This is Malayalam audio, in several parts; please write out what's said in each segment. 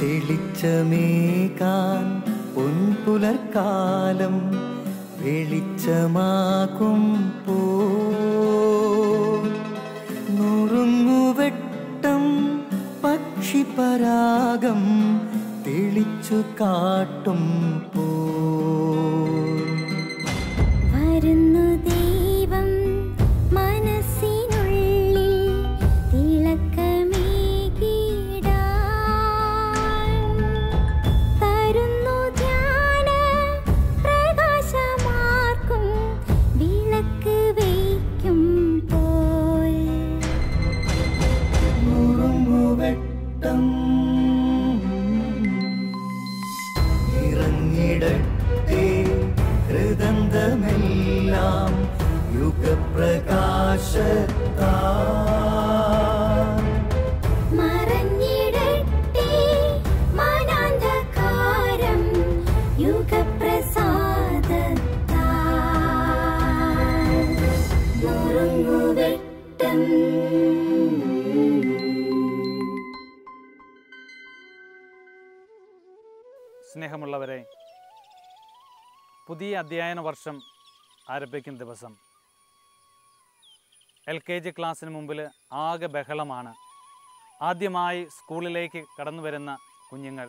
തെളിച്ചമേകാൻ പൊൻപുലർക്കാലം വെളിച്ചമാകും പോ നുറുങ്ങുവെട്ടം പക്ഷിപരാഗം തെളിച്ചു കാട്ടും പോ വരുന്നു ദൈവം മനസ്സിനുള്ളിൽ തിളക്കമേകിടാൻ തരുന്നു ധ്യാന പ്രകാശമാർക്കും വിളക്ക് വയ്ക്കും പോൽ നുറുങ്ങുവെട്ടം ഇറങ്ങിടട്ടെ ഹൃദന്തമെല്ലാം യുഗപ്രകാശത്താ മറഞ്ഞിടട്ടെ മനാന്ധകാരം യുഗപ്രസാദത്താൽ നുറുങ്ങുവെട്ടം സ്നേഹമുള്ളവരെ പുതിയ അധ്യയന വർഷം ആരംഭിക്കുന്ന ദിവസം എൽ കെ ജി ക്ലാസ്സിന് മുമ്പിൽ ആകെ ബഹളമാണ് ആദ്യമായി സ്കൂളിലേക്ക് കടന്നു വരുന്ന കുഞ്ഞുങ്ങൾ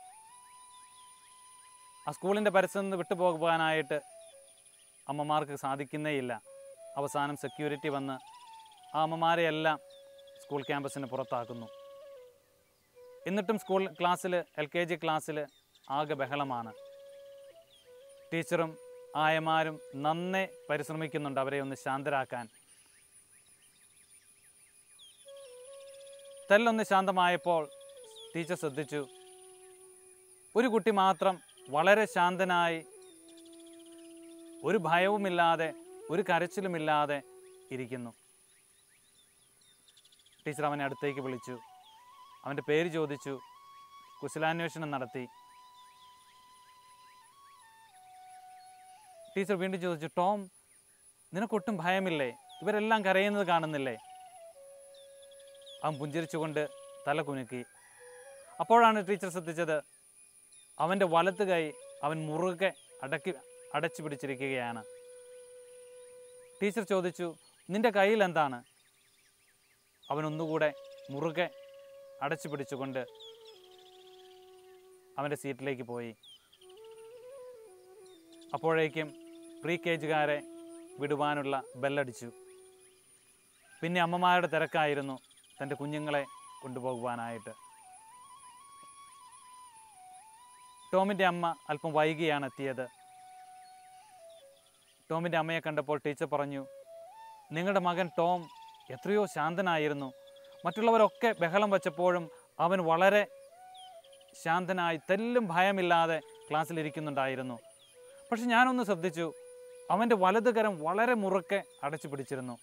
ആ സ്കൂളിൻ്റെ പരിസരത്ത് നിന്ന് വിട്ടുപോകാനായിട്ട് അമ്മമാർക്ക് സാധിക്കുന്നേയില്ല അവസാനം സെക്യൂരിറ്റി വന്ന് ആ അമ്മമാരെയെല്ലാം സ്കൂൾ ക്യാമ്പസിന് പുറത്താക്കുന്നു എന്നിട്ടും സ്കൂൾ ക്ലാസ്സിൽ എൽ കെ ജി ക്ലാസ്സിൽ ആകെ ബഹളമാണ് ടീച്ചറും ആയമാരും നന്നേ പരിശ്രമിക്കുന്നുണ്ട് അവരെ ഒന്ന് ശാന്തരാക്കാൻ തെല്ലൊന്ന് ശാന്തമായപ്പോൾ ടീച്ചർ ശ്രദ്ധിച്ചു ഒരു കുട്ടി മാത്രം വളരെ ശാന്തനായി ഒരു ഭയവുമില്ലാതെ ഒരു കരച്ചിലുമില്ലാതെ ഇരിക്കുന്നു ടീച്ചർ അവനെ അടുത്തേക്ക് വിളിച്ചു അവൻ്റെ പേര് ചോദിച്ചു കുശലാന്വേഷണം നടത്തി ടീച്ചർ വീണ്ടും ചോദിച്ചു ടോം നിനക്കൊട്ടും ഭയമില്ലേ ഇവരെല്ലാം കരയുന്നത് കാണുന്നില്ലേ അവൻ പുഞ്ചിരിച്ചുകൊണ്ട് തല കുലുക്കി അപ്പോഴാണ് ടീച്ചർ ശ്രദ്ധിച്ചത് അവൻ്റെ വലത്ത് കൈ അവൻ മുറുകെ അടക്കി അടച്ചു പിടിച്ചിരിക്കുകയാണ് ടീച്ചർ ചോദിച്ചു നിന്റെ കയ്യിൽ എന്താണ് അവൻ ഒന്നുകൂടെ മുറുകെ അടച്ചു പിടിച്ചുകൊണ്ട് അവൻ്റെ സീറ്റിലേക്ക് പോയി അപ്പോഴേക്കും പ്രീ കേജുകാരെ വിടുവാനുള്ള ബെല്ലടിച്ചു പിന്നെ അമ്മമാരുടെ തിരക്കായിരുന്നു തൻ്റെ കുഞ്ഞുങ്ങളെ കൊണ്ടുപോകുവാനായിട്ട് ടോമിൻ്റെ അമ്മ അല്പം വൈകിയാണ് എത്തിയത് ടോമിൻ്റെ അമ്മയെ കണ്ടപ്പോൾ ടീച്ചർ പറഞ്ഞു നിങ്ങളുടെ മകൻ ടോം എത്രയോ ശാന്തനായിരുന്നു മറ്റുള്ളവരൊക്കെ ബഹളം വച്ചപ്പോഴും അവൻ വളരെ ശാന്തനായി തെല്ലും ഭയമില്ലാതെ ക്ലാസ്സിലിരിക്കുന്നുണ്ടായിരുന്നു പക്ഷെ ഞാനൊന്ന് ശ്രദ്ധിച്ചു അവൻ്റെ വലത് കരം വളരെ മുറുക്കെ അടച്ചു പിടിച്ചിരുന്നു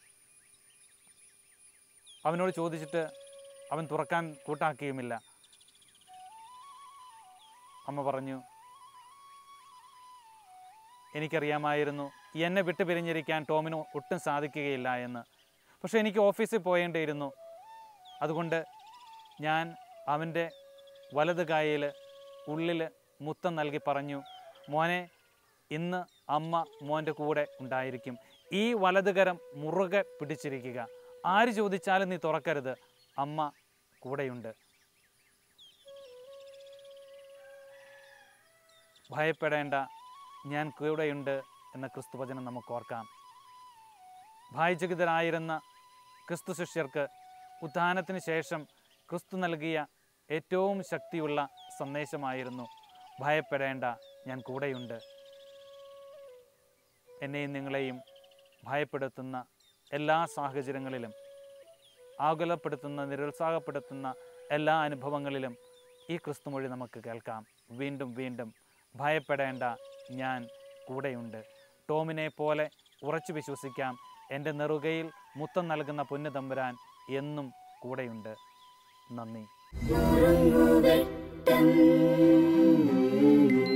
അവനോട് ചോദിച്ചിട്ട് അവൻ തുറക്കാൻ കൂട്ടാക്കിയുമില്ല അമ്മ പറഞ്ഞു എനിക്കറിയാമായിരുന്നു എന്നെ വിട്ടു പിരിഞ്ഞിരിക്കാൻ ടോമിന് ഒട്ടും സാധിക്കുകയില്ല എന്ന് പക്ഷേ എനിക്ക് ഓഫീസിൽ പോയേണ്ടിയിരുന്നു അതുകൊണ്ട് ഞാൻ അവൻ്റെ വലത് കായയിൽ ഉള്ളിൽ മുത്തം നൽകി പറഞ്ഞു മോനെ ഇന്ന് അമ്മ മോൻ്റെ കൂടെ ഉണ്ടായിരിക്കും ഈ വലതുകരം മുറുകെ പിടിച്ചിരിക്കുക ആര് ചോദിച്ചാലും നീ തുറക്കരുത് അമ്മ കൂടെയുണ്ട് ഭയപ്പെടേണ്ട ഞാൻ കൂടെയുണ്ട് എന്ന ക്രിസ്തുവചനം നമുക്ക് ഓർക്കാം ഭയചകിതരായിരുന്ന ക്രിസ്തു ശിഷ്യർക്ക് ഉത്ഥാനത്തിന് ശേഷം ക്രിസ്തു നൽകിയ ഏറ്റവും ശക്തിയുള്ള സന്ദേശമായിരുന്നു ഭയപ്പെടേണ്ട ഞാൻ കൂടെയുണ്ട് എന്നെയും നിങ്ങളെയും ഭയപ്പെടുത്തുന്ന എല്ലാ സാഹചര്യങ്ങളിലും ആകുലപ്പെടുത്തുന്ന നിരുത്സാഹപ്പെടുത്തുന്ന എല്ലാ അനുഭവങ്ങളിലും ഈ ക്രിസ്തുമൊഴി നമുക്ക് കേൾക്കാം വീണ്ടും വീണ്ടും ഭയപ്പെടേണ്ട ഞാൻ കൂടെയുണ്ട് ടോമിനെ പോലെ ഉറച്ചു വിശ്വസിക്കാം എൻ്റെ നെറുകയിൽ മുത്തം നൽകുന്ന പൊന്നു തമ്പുരാൻ എന്നും കൂടെയുണ്ട് നന്ദി നുറുങ്ങുവെട്ടം